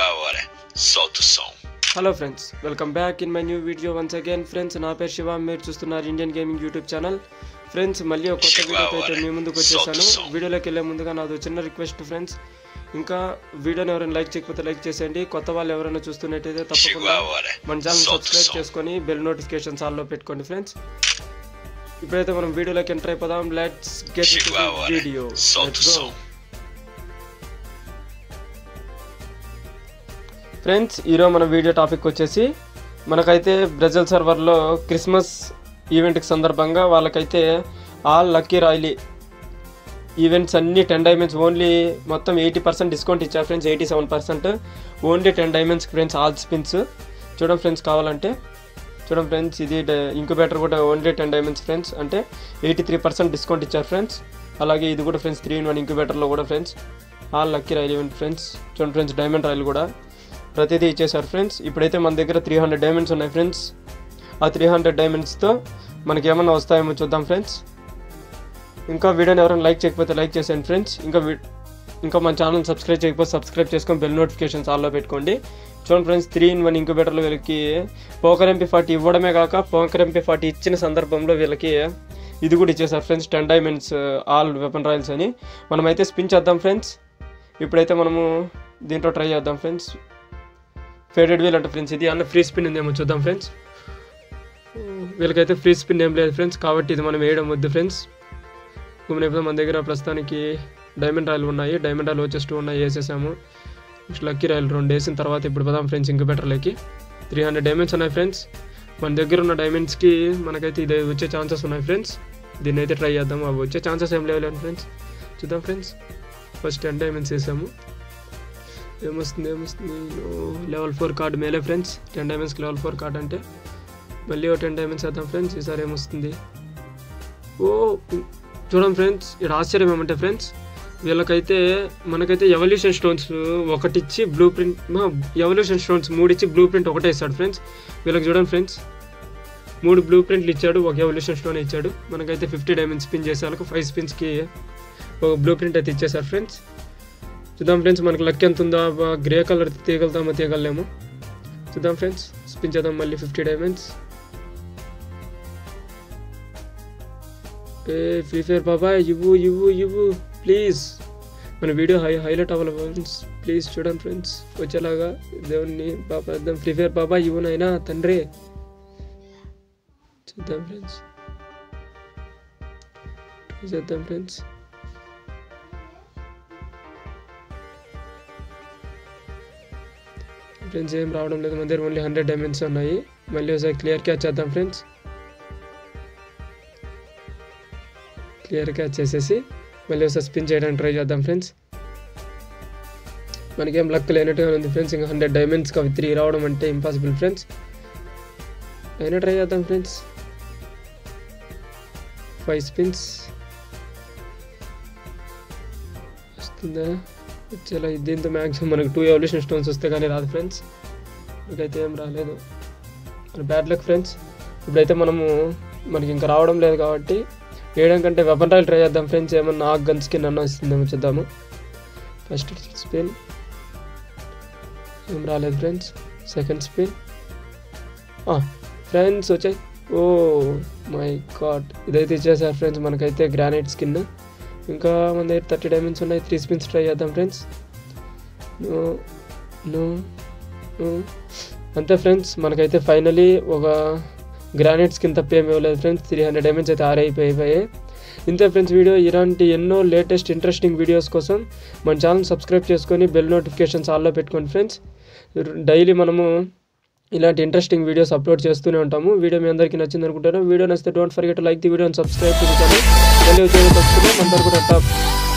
hora. Solta o som. Hello friends welcome back in my new video once again friends నా పేరు శివ మీరు చూస్తున్నారు Indian gaming YouTube channel friends మళ్ళీ ఒక కొత్త వీడియోతో అయితే మీ ముందుకు వచ్చేసాను వీడియోలోకి వెళ్ళే ముందుగా నాది చిన్న రిక్వెస్ట్ ఫ్రెండ్స్ ఇంకా వీడియోని ఎవరైనా లైక్ చేయకపోతే లైక్ చేసేయండి కొత్త వాళ్ళు ఎవరైనా చూస్తున్నట్టయితే Chegou తప్పకుండా a hora. మన channel Solta o subscribe som. చేసుకొని బెల్ నోటిఫికేషన్స్ ఆల్లో పెట్టుకోండి ఫ్రెండ్స్ ఇప్పుడైతే మనం వీడియోలోకి ఎంటర్ అయిపోదాం let's get Chegou a hora. Video Solta o som. Friends ఈరోజు మన వీడియో టాపిక్ వచ్చేసి మనకైతే బ్రెజిల్ సర్వర్లో క్రిస్మస్ ఈవెంట్కి సందర్భంగా వాళ్ళకైతే ఆల్ లక్కీ రాయలీ ఈవెంట్స్ అన్ని టెన్ డైమండ్స్ ఓన్లీ మొత్తం ఎయిటీ పర్సెంట్ డిస్కౌంట్ ఇచ్చారు friends eighty seven percent only ten diamonds friends all spins చూడండి ఫ్రెండ్స్ కావాలంటే చూడండి ఫ్రెండ్స్ ఇది ఇంక్యుబేటర్ కూడా ఓన్లీ టెన్ డైమండ్స్ ఫ్రెండ్స్ అంటే ఎయిటీ త్రీ పర్సెంట్ డిస్కౌంట్ ఇచ్చారు ఫ్రెండ్స్ అలాగే ఇది కూడా ఫ్రెండ్స్ త్రీ ఇన్ వన్ ఇంక్యుబేటర్లో కూడా friends all lucky royale event friends చూడండి ఫ్రెండ్స్ డైమండ్ రైల్ కూడా ప్రతిదీ ఇచ్చేసారు ఫ్రెండ్స్ ఇప్పుడైతే మన దగ్గర త్రీ హండ్రెడ్ డైమండ్స్ ఉన్నాయి ఫ్రెండ్స్ ఆ త్రీ హండ్రెడ్ డైమండ్స్తో మనకి ఏమన్నా వస్తాయేమో చూద్దాం ఫ్రెండ్స్ ఇంకా వీడియోని ఎవరైనా లైక్ చేయకపోతే లైక్ చేసేయండి ఫ్రెండ్స్ ఇంకా వి- ఇంకా మన ఛానల్ సబ్స్క్రైబ్ చేయకపోతే సబ్స్క్రైబ్ చేసుకొని బెల్ నోటిఫికేషన్స్ ఆల్లో పెట్టుకోండి చూడండి ఫ్రెండ్స్ త్రీ ఇన్ వన్ ఇంక్యుబేటర్లో వీళ్ళకి పోకర్ ఎంపీ ఫార్టీ ఇవ్వడమే కాక పోకర్ ఎంపీ ఫార్టీ ఇచ్చిన సందర్భంలో వీళ్ళకి ఇది కూడా ఇచ్చేసారు friends ten diamonds all weapon royales అని మనమైతే స్పిన్ చేద్దాం ఫ్రెండ్స్ ఇప్పుడైతే మనము దీంట్లో ట్రై చేద్దాం ఫ్రెండ్స్ ఫేడెడ్ వీల్ అంటే ఫ్రెండ్స్ ఇది అన్న ఫ్రీ స్పిన్ ఉందేమో చూద్దాం ఫ్రెండ్స్ వీళ్ళకైతే ఫ్రీ స్పిన్ ఏం లేదు ఫ్రెండ్స్ కాబట్టి ఇది మనం వేయడం వద్దు ఫ్రెండ్స్ ఇప్పుడు మన దగ్గర ప్రస్తుతానికి డైమండ్ రాయలు ఉన్నాయి డైమండ్ రాయలు వచ్చేసి టూ ఉన్నాయి వేసేసాము నెక్స్ట్ లక్కీ రాయలు రెండు వేసిన తర్వాత ఇప్పుడు పదాం ఫ్రెండ్స్ ఇంక్యుబేటర్లోకి త్రీ హండ్రెడ్ డైమండ్స్ ఉన్నాయి ఫ్రెండ్స్ మన దగ్గర ఉన్న డైమండ్స్కి మనకైతే ఇది వచ్చే ఛాన్సెస్ ఉన్నాయి ఫ్రెండ్స్ దీన్ని అయితే ట్రై చేద్దాం అవి వచ్చే ఛాన్సెస్ ఏం లేవు ఫ్రెండ్స్ చూద్దాం ఫ్రెండ్స్ ఫస్ట్ టెన్ డైమండ్స్ వేసాము ఏమొస్తుంది ఏమొస్తుంది లెవెల్ ఫోర్ కార్డ్ మేలే ఫ్రెండ్స్ టెన్ డైమండ్స్కి లెవెల్ ఫోర్ కార్డ్ అంటే మళ్ళీ ఓ టెన్ డైమండ్స్ వేద్దాం ఫ్రెండ్స్ ఈసారి ఏమొస్తుంది ఓ చూడండి ఫ్రెండ్స్ ఇక్కడ ఆశ్చర్యం ఏమంటే ఫ్రెండ్స్ వీళ్ళకైతే మనకైతే ఎవల్యూషన్ స్టోన్స్ ఒకటి ఇచ్చి బ్లూ ప్రింట్ ఎవల్యూషన్ స్టోన్స్ మూడు ఇచ్చి బ్లూ ప్రింట్ ఒకటే ఇస్తాడు ఫ్రెండ్స్ వీళ్ళకి చూడండి ఫ్రెండ్స్ మూడు బ్లూ ప్రింట్లు ఇచ్చాడు ఒక ఎవల్యూషన్ స్టోన్ ఇచ్చాడు మనకైతే ఫిఫ్టీ డైమండ్స్ స్పిన్ చేసే వాళ్ళకి ఫైవ్ స్పిన్స్కి ఒక బ్లూ ప్రింట్ అయితే ఇచ్చేసారు ఫ్రెండ్స్ చూద్దాం ఫ్రెండ్స్ మనకి లక్ ఎంత ఉందో గ్రే కలర్ తీయగలుగుతామో తీయగలేము చూద్దాం ఫ్రెండ్స్ స్పిన్ చేద్దాం మళ్ళీ ఫిఫ్టీ డైమండ్స్ ఏ ఫ్రీ ఫైర్ బాబాయ్ ఇవ్వు ఇవ్వు ఇవ్వు ప్లీజ్ మన వీడియో హై హైలైట్ అవ్వాలి ఫ్రెండ్స్ ప్లీజ్ చూడండి ఫ్రెండ్స్ వచ్చేలాగా దేవుణ్ణి బాబా ఇద్దాం ఫ్రీ ఫైర్ బాబాయ్ ఇవ్వు నాయనా తండ్రి చూద్దాం ఫ్రెండ్స్ చేద్దాం ఫ్రెండ్స్ ఫ్రెండ్స్ ఏం రావడం లేదు మన దగ్గర ఓన్లీ హండ్రెడ్ డైమండ్స్ ఉన్నాయి మళ్ళీ ఒకసారి క్లియర్ క్యాచ్ చేద్దాం ఫ్రెండ్స్ క్లియర్ క్యాచ్ చేసేసి మళ్ళీ ఒకసారి స్పిన్ చేయడానికి ట్రై చేద్దాం ఫ్రెండ్స్ మనకేం లక్ లేనట్టుగా ఉంది ఫ్రెండ్స్ ఇంకా హండ్రెడ్ డైమండ్స్కి అవి త్రీ రావడం అంటే ఇంపాసిబుల్ ఫ్రెండ్స్ అయినా ట్రై చేద్దాం ఫ్రెండ్స్ ఫైవ్ స్పిన్స్ వస్తుందా వచ్చేలా దీంతో మ్యాక్సిమం మనకు టూ ఎవల్యూషన్ స్టోన్స్ వస్తే కానీ రాదు ఫ్రెండ్స్ మనకైతే ఏం రాలేదు బ్యాడ్ లక్ ఫ్రెండ్స్ ఇప్పుడైతే మనము మనకి ఇంకా రావడం లేదు కాబట్టి వేయడం కంటే వెపన్ రాయల్ ట్రై చేద్దాం ఫ్రెండ్స్ ఏమన్నా ఆ గన్ స్కిన్ అన్న వస్తుందేమో చూద్దాము ఫస్ట్ స్పిన్ ఏం రాలేదు ఫ్రెండ్స్ సెకండ్ స్పిన్ ఫ్రెండ్స్ వచ్చాయి ఓ మై గాడ్ ఇదైతే ఇచ్చేసారు ఫ్రెండ్స్ మనకైతే గ్రానైట్ స్కిన్ ఇంకా మన దగ్గర థర్టీ డైమండ్స్ ఉన్నాయి త్రీ స్పిన్స్ ట్రై చేద్దాం ఫ్రెండ్స్ నో నో నో అంతే ఫ్రెండ్స్ మనకైతే ఫైనలీ ఒక గ్రానైట్ స్కిన్ తప్ప ఏమి ఇవ్వలేదు ఫ్రెండ్స్ త్రీ హండ్రెడ్ డైమండ్స్ అయితే ఆరైపోయిపోయాయి ఇంతే ఫ్రెండ్స్ వీడియో ఇలాంటి ఎన్నో లేటెస్ట్ ఇంట్రెస్టింగ్ వీడియోస్ కోసం మన ఛానల్ సబ్స్క్రైబ్ చేసుకొని బెల్ నోటిఫికేషన్స్ ఆల్లో పెట్టుకోండి ఫ్రెండ్స్ డైలీ మనము ఇలాంటి ఇంట్రెస్టింగ్ వీడియోస్ అప్లోడ్ చేస్తూనే ఉంటాము వీడియో మీ అందరికీ నచ్చింది అనుకుంటాను వీడియో నచ్చితే don't forget like the video and subscribe to the channel మళ్ళీ వచ్చేది వస్తున్నాం అందరు కూడా టాప్